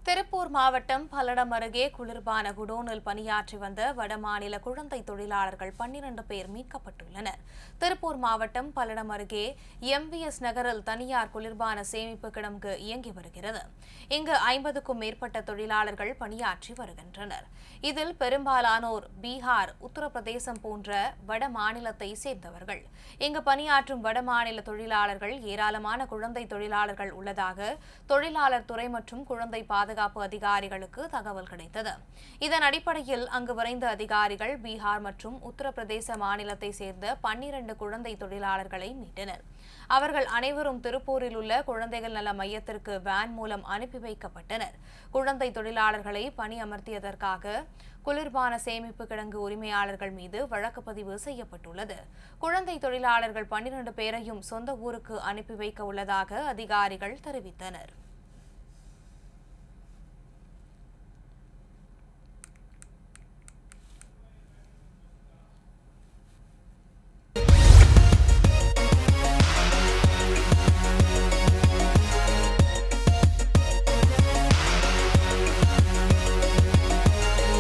திருப்பூர் மாவட்டம் பல்லடம் அருகே குளிர்பான குடோனில் பணியாற்றி வந்த வடமாநில குழந்தை தொழிலாளர்கள் பன்னிரண்டு பேர் மீட்கப்பட்டுள்ளனர் திருப்பூர் மாவட்டம் பல்லடம் அருகே எம்விஎஸ் நகரில் தனியார் குளிர்பான சேமிப்பு கிடங்கு இயங்கி வருகிறது இங்கு ஐம்பதுக்கும் மேற்பட்ட தொழிலாளர்கள் பணியாற்றி வருகின்றனர் இதில் பெரும்பாலானோர் பீகார் உத்தரப்பிரதேசம் போன்ற வட மாநிலத்தை சேர்ந்தவர்கள் இங்கு பணியாற்றும் வடமாநில தொழிலாளர்கள் ஏராளமான குழந்தை தொழிலாளர்கள் உள்ளதாக தொழிலாளர் துறை மற்றும் குழந்தை பாதுகாப்பு அதிகாரிகளுக்கு தகவல் கிடைத்தது இதன் அடிப்படையில் அங்கு விரைந்த அதிகாரிகள் பீகார் மற்றும் உத்தரப்பிரதேச மாநிலத்தை சேர்ந்த பன்னிரண்டு குழந்தை தொழிலாளர்களை மீட்டனர் அவர்கள் அனைவரும் திருப்பூரில் உள்ள குழந்தைகள் நல மையத்திற்கு வேன் மூலம் அனுப்பி வைக்கப்பட்டனர் குழந்தை தொழிலாளர்களை பணியமர்த்தியதற்காக குளிர்பான சேமிப்பு கிடங்கு உரிமையாளர்கள் மீது வழக்கு பதிவு செய்யப்பட்டுள்ளது குழந்தை தொழிலாளர்கள் பன்னிரண்டு பேரையும் சொந்த ஊருக்கு அனுப்பி வைக்க உள்ளதாக அதிகாரிகள் தெரிவித்தனர்